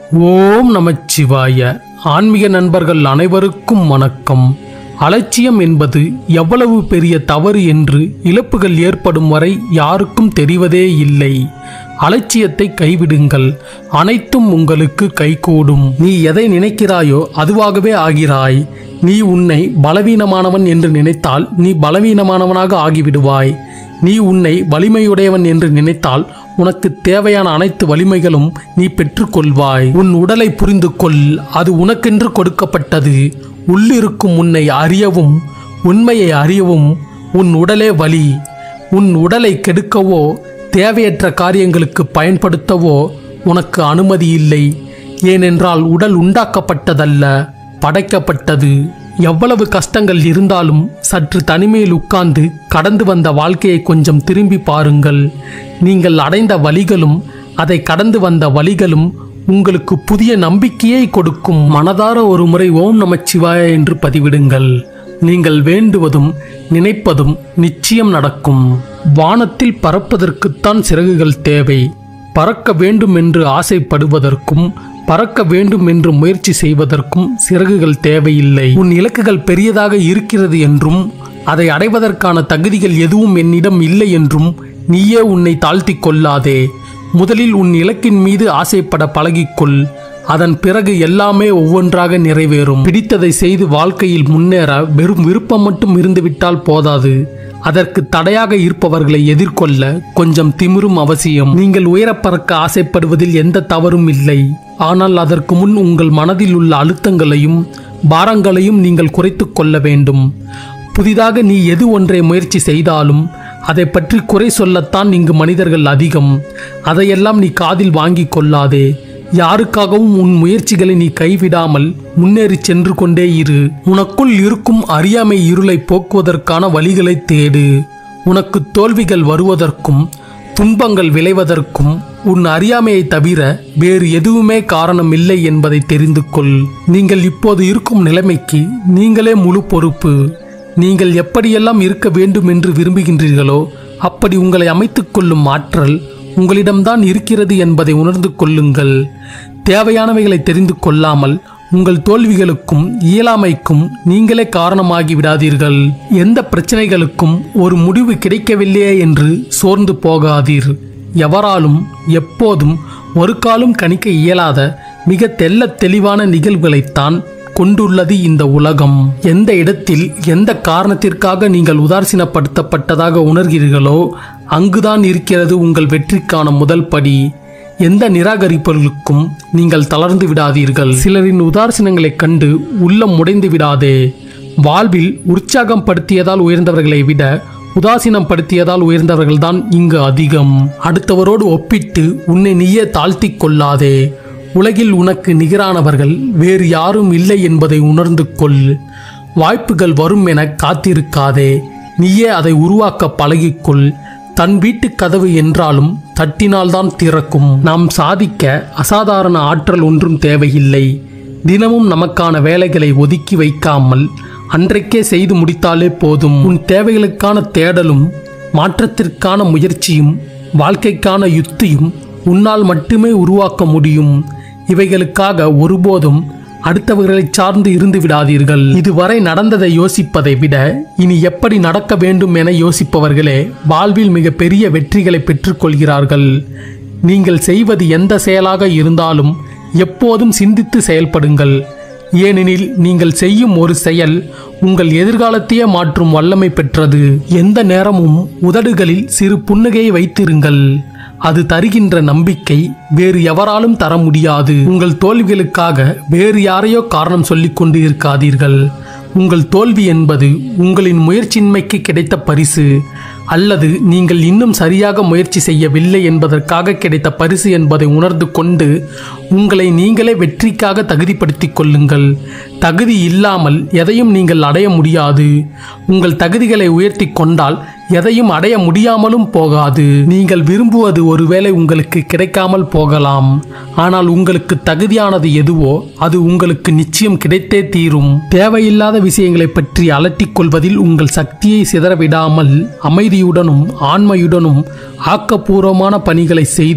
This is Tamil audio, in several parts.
ஓம் நமச்சிவாய ஆன்மீக நண்பர்கள் அனைவருக்கும் வணக்கம் அலட்சியம் என்பது எவ்வளவு பெரிய தவறு என்று இழப்புகள் ஏற்படும் வரை யாருக்கும் தெரிவதே இல்லை அலட்சியத்தை கைவிடுங்கள் அனைத்தும் உங்களுக்கு கைகூடும் நீ எதை நினைக்கிறாயோ அதுவாகவே ஆகிறாய் நீ உன்னை பலவீனமானவன் என்று நினைத்தால் நீ பலவீனமானவனாக ஆகிவிடுவாய் நீ உன்னை வலிமையுடையவன் என்று நினைத்தால் உனக்கு தேவையான அனைத்து வலிமைகளும் நீ பெற்றுக்கொள்வாய் உன் உடலை புரிந்து கொள் அது உனக்கென்று கொடுக்கப்பட்டது உள்ளிருக்கும் உன்னை அறியவும் உண்மையை அறியவும் உன் உடலே வலி உன் உடலை கெடுக்கவோ தேவையற்ற காரியங்களுக்கு பயன்படுத்தவோ உனக்கு அனுமதி இல்லை ஏனென்றால் உடல் உண்டாக்கப்பட்டதல்ல படைக்கப்பட்டது எவ்வளவு கஷ்டங்கள் இருந்தாலும் சற்று தனிமையில் உட்கார்ந்து கடந்து வந்த வாழ்க்கையை கொஞ்சம் திரும்பி பாருங்கள் நீங்கள் அடைந்த வழிகளும் அதை கடந்து வந்த வழிகளும் உங்களுக்கு புதிய நம்பிக்கையை கொடுக்கும் மனதார ஒரு முறை ஓம் நமச்சிவாய என்று பதிவிடுங்கள் நீங்கள் வேண்டுவதும் நினைப்பதும் நிச்சயம் நடக்கும் வானத்தில் பறப்பதற்குத்தான் சிறகுகள் தேவை பறக்க வேண்டும் என்று ஆசைப்படுவதற்கும் பறக்க வேண்டும் என்று முயற்சி செய்வதற்கும் சிறகுகள் தேவையில்லை உன் இலக்குகள் பெரியதாக இருக்கிறது என்றும் அதை அடைவதற்கான தகுதிகள் எதுவும் என்னிடம் இல்லை என்றும் நீயே உன்னை தாழ்த்திக் கொள்ளாதே முதலில் உன் இலக்கின் மீது ஆசைப்பட பழகிக்கொள் அதன் பிறகு எல்லாமே ஒவ்வொன்றாக நிறைவேறும் பிடித்ததை செய்து வாழ்க்கையில் முன்னேற வெறும் விருப்பம் மட்டும் இருந்துவிட்டால் போதாது அதற்கு தடையாக இருப்பவர்களை எதிர்கொள்ள கொஞ்சம் திமிரும் அவசியம் நீங்கள் உயரப் பறக்க ஆசைப்படுவதில் எந்த தவறும் இல்லை ஆனால் அதற்கு முன் உங்கள் மனதில் உள்ள அழுத்தங்களையும் பாரங்களையும் நீங்கள் குறைத்துக் கொள்ள வேண்டும் புதிதாக நீ எது ஒன்றை முயற்சி செய்தாலும் அதை பற்றி குறை சொல்லத்தான் இங்கு மனிதர்கள் அதிகம் அதையெல்லாம் நீ காதில் வாங்கிக் கொள்ளாதே யாருக்காகவும் உன் முயற்சிகளை நீ கைவிடாமல் முன்னேறி சென்று கொண்டே இரு உனக்குள் இருக்கும் அறியாமை இருளை போக்குவதற்கான வழிகளை தேடு உனக்கு தோல்விகள் வருவதற்கும் துன்பங்கள் விளைவதற்கும் உன் அறியாமையை தவிர வேறு எதுவுமே காரணம் இல்லை என்பதை தெரிந்து கொள் நீங்கள் இப்போது இருக்கும் நிலைமைக்கு நீங்களே முழு பொறுப்பு நீங்கள் எப்படியெல்லாம் இருக்க வேண்டும் என்று விரும்புகின்றீர்களோ அப்படி உங்களை அமைத்துக் கொள்ளும் ஆற்றல் உங்களிடம்தான் இருக்கிறது என்பதை உணர்ந்து கொள்ளுங்கள் தேவையானவைகளை தெரிந்து கொள்ளாமல் உங்கள் தோல்விகளுக்கும் இயலாமைக்கும் நீங்களே காரணமாகி விடாதீர்கள் எந்த பிரச்சனைகளுக்கும் ஒரு முடிவு கிடைக்கவில்லையே என்று சோர்ந்து போகாதீர் எவராலும் எப்போதும் ஒரு காலும் கணிக்க இயலாத மிக தெள்ளத் தெளிவான நிகழ்வுகளைத்தான் கொண்டுள்ளது இந்த உலகம் எந்த இடத்தில் எந்த காரணத்திற்காக நீங்கள் உதாசீனப்படுத்தப்பட்டதாக உணர்கிறீர்களோ அங்குதான் இருக்கிறது உங்கள் வெற்றிக்கான முதல் படி எந்த நிராகரிப்பவர்களுக்கும் நீங்கள் தளர்ந்து விடாதீர்கள் சிலரின் உதாசீனங்களைக் கண்டு உள்ளம் உடைந்து விடாதே வாழ்வில் உற்சாகம் படுத்தியதால் உயர்ந்தவர்களை விட உதாசீனம் படுத்தியதால் உயர்ந்தவர்கள்தான் இங்கு அதிகம் அடுத்தவரோடு ஒப்பிட்டு உன்னை நீயே தாழ்த்திக் கொள்ளாதே உலகில் உனக்கு நிகரானவர்கள் வேறு யாரும் இல்லை என்பதை உணர்ந்து கொள் வாய்ப்புகள் வரும் என காத்திருக்காதே நீயே அதை உருவாக்க பழகிக்கொள் தன் வீட்டு கதவு என்றாலும் தட்டினால்தான் திறக்கும் நாம் சாதிக்க அசாதாரண ஆற்றல் ஒன்றும் தேவையில்லை தினமும் நமக்கான வேலைகளை ஒதுக்கி வைக்காமல் அன்றைக்கே செய்து முடித்தாலே போதும் உன் தேவைகளுக்கான தேடலும் மாற்றத்திற்கான முயற்சியும் வாழ்க்கைக்கான யுத்தியும் உன்னால் மட்டுமே உருவாக்க முடியும் இவைகளுக்காக ஒருபோதும் அடுத்தவர்களை சார்ந்து இருந்து விடாதீர்கள் இதுவரை நடந்ததை யோசிப்பதை விட இனி எப்படி நடக்க வேண்டும் என யோசிப்பவர்களே வாழ்வில் மிக பெரிய வெற்றிகளை பெற்றுக்கொள்கிறார்கள் நீங்கள் செய்வது எந்த செயலாக இருந்தாலும் எப்போதும் சிந்தித்து செயல்படுங்கள் ஏனெனில் நீங்கள் செய்யும் ஒரு செயல் உங்கள் எதிர்காலத்தையே மாற்றும் வல்லமை பெற்றது எந்த நேரமும் உதடுகளில் சிறு புன்னகையை வைத்திருங்கள் அது தருகின்ற நம்பிக்கை வேறு எவராலும் தர முடியாது உங்கள் தோல்விகளுக்காக வேறு யாரையோ காரணம் சொல்லிக் கொண்டு இருக்காதீர்கள் உங்கள் தோல்வி என்பது உங்களின் முயற்சியின்மைக்கு கிடைத்த பரிசு அல்லது நீங்கள் இன்னும் சரியாக முயற்சி செய்யவில்லை என்பதற்காக கிடைத்த பரிசு என்பதை உணர்ந்து கொண்டு உங்களை நீங்களே வெற்றிக்காக தகுதிப்படுத்திக் கொள்ளுங்கள் தகுதி இல்லாமல் எதையும் நீங்கள் அடைய முடியாது உங்கள் தகுதிகளை உயர்த்தி கொண்டால் எதையும் அடைய முடியாமலும் போகாது நீங்கள் விரும்புவது ஒருவேளை உங்களுக்கு கிடைக்காமல் போகலாம் ஆனால் உங்களுக்கு தகுதியானது எதுவோ அது உங்களுக்கு நிச்சயம் கிடைத்தே தீரும் தேவையில்லாத விஷயங்களை பற்றி அலட்டிக் கொள்வதில் உங்கள் சக்தியை சிதறவிடாமல் அமைதியுடனும் ஆண்மையுடனும் ஆக்கப்பூர்வமான பணிகளை செய்து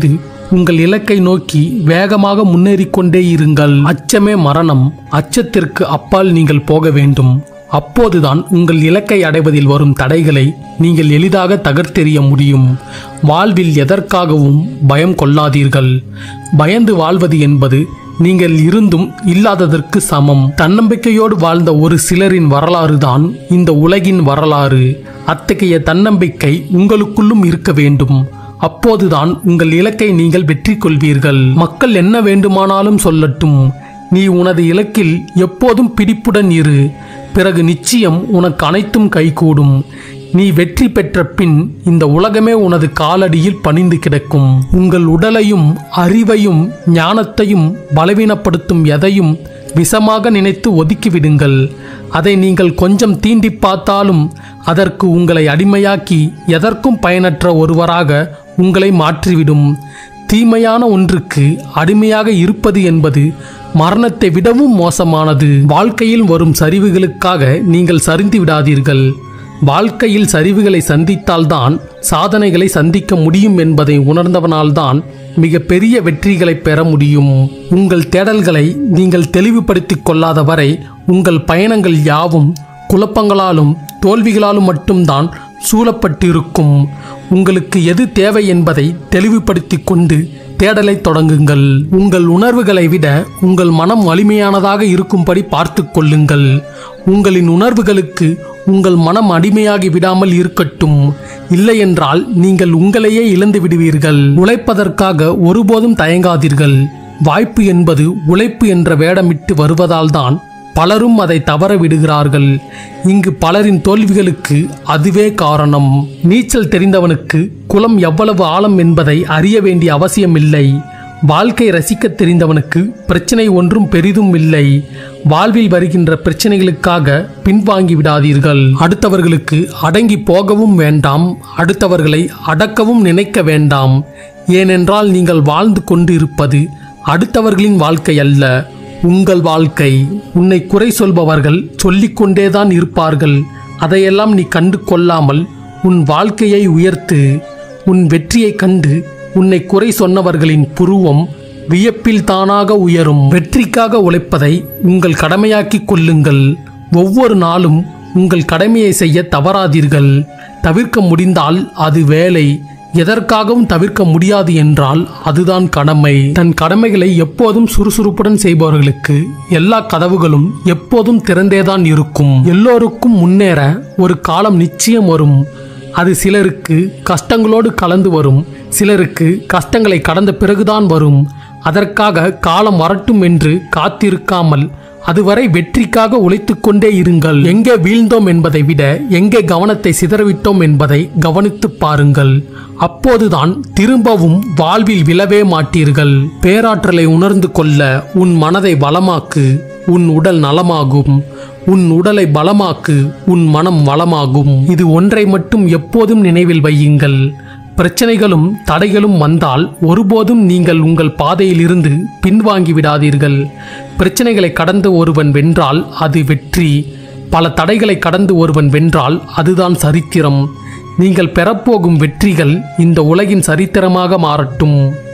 உங்கள் இலக்கை நோக்கி வேகமாக முன்னேறிக் கொண்டே இருங்கள் அச்சமே மரணம் அச்சத்திற்கு அப்பால் நீங்கள் போக வேண்டும் அப்போதுதான் உங்கள் இலக்கை அடைவதில் வரும் தடைகளை நீங்கள் எளிதாக தகர்த்தெறிய முடியும் வாழ்வில் எதற்காகவும் பயம் கொள்ளாதீர்கள் பயந்து வாழ்வது என்பது நீங்கள் இருந்தும் இல்லாததற்கு சமம் தன்னம்பிக்கையோடு வாழ்ந்த ஒரு சிலரின் வரலாறு தான் இந்த உலகின் வரலாறு அத்தகைய தன்னம்பிக்கை உங்களுக்குள்ளும் இருக்க வேண்டும் அப்போதுதான் உங்கள் இலக்கை நீங்கள் வெற்றி கொள்வீர்கள் மக்கள் என்ன வேண்டுமானாலும் சொல்லட்டும் நீ உனது இலக்கில் எப்போதும் பிடிப்புடன் இரு பிறகு நிச்சயம் உனக்கு அனைத்தும் கைகூடும் நீ வெற்றி பெற்ற பின் இந்த உலகமே உனது காலடியில் பணிந்து கிடக்கும் உங்கள் உடலையும் அறிவையும் ஞானத்தையும் பலவீனப்படுத்தும் எதையும் விஷமாக நினைத்து ஒதுக்கிவிடுங்கள் அதை நீங்கள் கொஞ்சம் தீண்டி பார்த்தாலும் அதற்கு உங்களை அடிமையாக்கி எதற்கும் பயனற்ற ஒருவராக உங்களை மாற்றிவிடும் தீமையான ஒன்றுக்கு அடிமையாக இருப்பது என்பது மரணத்தை விடவும் மோசமானது வாழ்க்கையில் வரும் சரிவுகளுக்காக நீங்கள் சரிந்து விடாதீர்கள் வாழ்க்கையில் சரிவுகளை சந்தித்தால்தான் சாதனைகளை சந்திக்க முடியும் என்பதை உணர்ந்தவனால்தான் மிக பெரிய வெற்றிகளை பெற முடியும் உங்கள் தேடல்களை நீங்கள் தெளிவுபடுத்திக் கொள்ளாத வரை உங்கள் பயணங்கள் யாவும் குழப்பங்களாலும் தோல்விகளாலும் மட்டும்தான் சூழப்பட்டிருக்கும் உங்களுக்கு எது தேவை என்பதை தெளிவுபடுத்திக் கொண்டு தேடலை தொடங்குங்கள் உங்கள் உணர்வுகளை விட உங்கள் மனம் வலிமையானதாக இருக்கும்படி பார்த்து கொள்ளுங்கள் உங்களின் உணர்வுகளுக்கு உங்கள் மனம் அடிமையாகி விடாமல் இருக்கட்டும் இல்லையென்றால் நீங்கள் உங்களையே இழந்து விடுவீர்கள் உழைப்பதற்காக ஒருபோதும் தயங்காதீர்கள் வாய்ப்பு என்பது உழைப்பு என்ற வேடமிட்டு வருவதால்தான் பலரும் அதை தவற விடுகிறார்கள் இங்கு பலரின் தோல்விகளுக்கு அதுவே காரணம் நீச்சல் தெரிந்தவனுக்கு குளம் எவ்வளவு ஆழம் என்பதை அறிய வேண்டிய அவசியமில்லை வாழ்க்கை ரசிக்கத் தெரிந்தவனுக்கு பிரச்சனை ஒன்றும் பெரிதும் இல்லை வாழ்வில் வருகின்ற பிரச்சனைகளுக்காக பின்வாங்கி விடாதீர்கள் அடுத்தவர்களுக்கு அடங்கி போகவும் வேண்டாம் அடுத்தவர்களை அடக்கவும் நினைக்க வேண்டாம் ஏனென்றால் நீங்கள் வாழ்ந்து கொண்டு இருப்பது அடுத்தவர்களின் வாழ்க்கை அல்ல உங்கள் வாழ்க்கை உன்னை குறை சொல்பவர்கள் சொல்லிக்கொண்டேதான் இருப்பார்கள் அதையெல்லாம் நீ கண்டு கொள்ளாமல் உன் வாழ்க்கையை உயர்த்து உன் வெற்றியைக் கண்டு உன்னை குறை சொன்னவர்களின் புருவம் வியப்பில் தானாக உயரும் வெற்றிக்காக உழைப்பதை உங்கள் கடமையாக்கிக் கொள்ளுங்கள் ஒவ்வொரு நாளும் உங்கள் கடமையை செய்ய தவறாதீர்கள் தவிர்க்க முடிந்தால் அது வேலை எதற்காகவும் தவிர்க்க முடியாது என்றால் அதுதான் கடமை தன் கடமைகளை எப்போதும் சுறுசுறுப்புடன் செய்பவர்களுக்கு எல்லா கதவுகளும் எப்போதும் திறந்தேதான் இருக்கும் எல்லோருக்கும் முன்னேற ஒரு காலம் நிச்சயம் வரும் அது சிலருக்கு கஷ்டங்களோடு கலந்து வரும் சிலருக்கு கஷ்டங்களை கடந்த பிறகுதான் வரும் அதற்காக காலம் வரட்டும் என்று காத்திருக்காமல் அதுவரை வெற்றிக்காக உழைத்துக் கொண்டே இருங்கள் எங்கே வீழ்ந்தோம் என்பதை விட எங்கே கவனத்தை சிதறவிட்டோம் என்பதை கவனித்துப் பாருங்கள் அப்போதுதான் திரும்பவும் வாழ்வில் விழவே மாட்டீர்கள் பேராற்றலை உணர்ந்து கொள்ள உன் மனதை பலமாக்கு உன் உடல் நலமாகும் உன் உடலை பலமாக்கு உன் மனம் வளமாகும் இது ஒன்றை மட்டும் எப்போதும் நினைவில் வையுங்கள் பிரச்சனைகளும் தடைகளும் வந்தால் ஒருபோதும் நீங்கள் உங்கள் பாதையிலிருந்து பின்வாங்கி விடாதீர்கள் பிரச்சனைகளை கடந்து ஒருவன் வென்றால் அது வெற்றி பல தடைகளை கடந்து ஒருவன் வென்றால் அதுதான் சரித்திரம் நீங்கள் பெறப்போகும் வெற்றிகள் இந்த உலகின் சரித்திரமாக மாறட்டும்